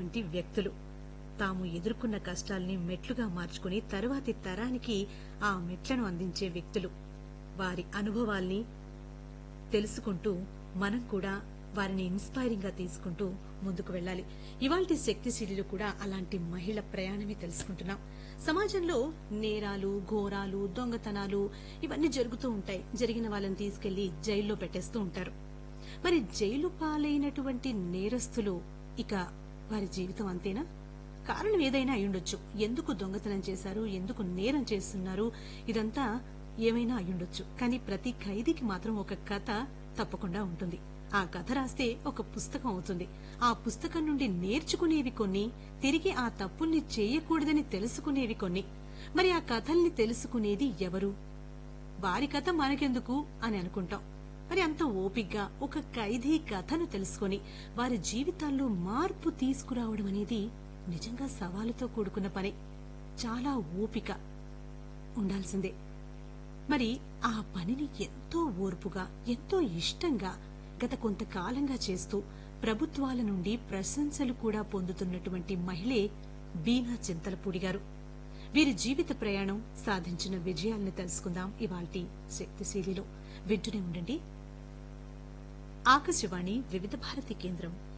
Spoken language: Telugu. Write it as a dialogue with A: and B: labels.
A: లాంటి వ్యక్తులు తాము ఎదుర్కొన్న కష్టాల్ని మెట్లుగా మార్చుకుని తరువాతి తరానికి ఆ మెట్లను అందించే వ్యక్తులు వారి అనుభవాల్ని తెలుసుకుంటూ మనం కూడా వారిని ఇన్స్పైరింగ్ గా తీసుకుంటూ ముందుకు వెళ్ళాలి ఇవాల్టి శక్తిశీలిలో కూడా అలాంటి మహిళ ప్రయాణమే తెలుసుకుంటున్నాం సమాజంలో నేరాలు ఘోరాలు దొంగతనాలు ఇవన్నీ జరుగుతూ ఉంటాయి జరిగిన వాళ్ళని తీసుకెళ్లి జైల్లో పెట్టేస్తూ ఉంటారు మరి జైలు పాలైనటువంటి నేరస్తులు ఇక వారి జీవితం అంతేనా కారణం ఏదైనా అయ్యుండొచ్చు ఎందుకు దొంగతనం చేశారు ఎందుకు నేరం చేస్తున్నారు ఇదంతా ఏమైనా అయ్యుండొచ్చు కానీ ప్రతి ఖైదీకి మాత్రం ఒక కథ తప్పకుండా ఉంటుంది ఆ కథ రాస్తే ఒక పుస్తకం అవుతుంది ఆ పుస్తకం నుండి నేర్చుకునేవి కొన్ని తిరిగి ఆ తప్పుల్ని చేయకూడదని తెలుసుకునేవి కొన్ని మరి ఆ కథల్ని తెలుసుకునేది ఎవరు వారి కథ మనకెందుకు అని అనుకుంటాం మరి అంత ఓపిగ్గా ఒక ఖైదీ కథను తెలుసుకొని వారి జీవితాల్లో మార్పు తీసుకురావడం అనేది నిజంగా సవాలుతో కూడుకున్న పని చాలా ఓపిక ఉండాల్సిందే మరి ఆ పనిని ఎంతో ఓర్పుగా ఎంతో ఇష్టంగా గత కొంతకాలంగా చేస్తూ ప్రభుత్వాల నుండి ప్రశంసలు కూడా పొందుతున్నటువంటి మహిళే బీనా చింతలపూడి గారు వీరి జీవిత ప్రయాణం సాధించిన విజయాలను తెలుసుకుందాం ఇవాల్టి శక్తిశీలిలో వింటూనే ఉండండి ఆకాశవాణి వివిధ భారతి కేంద్రం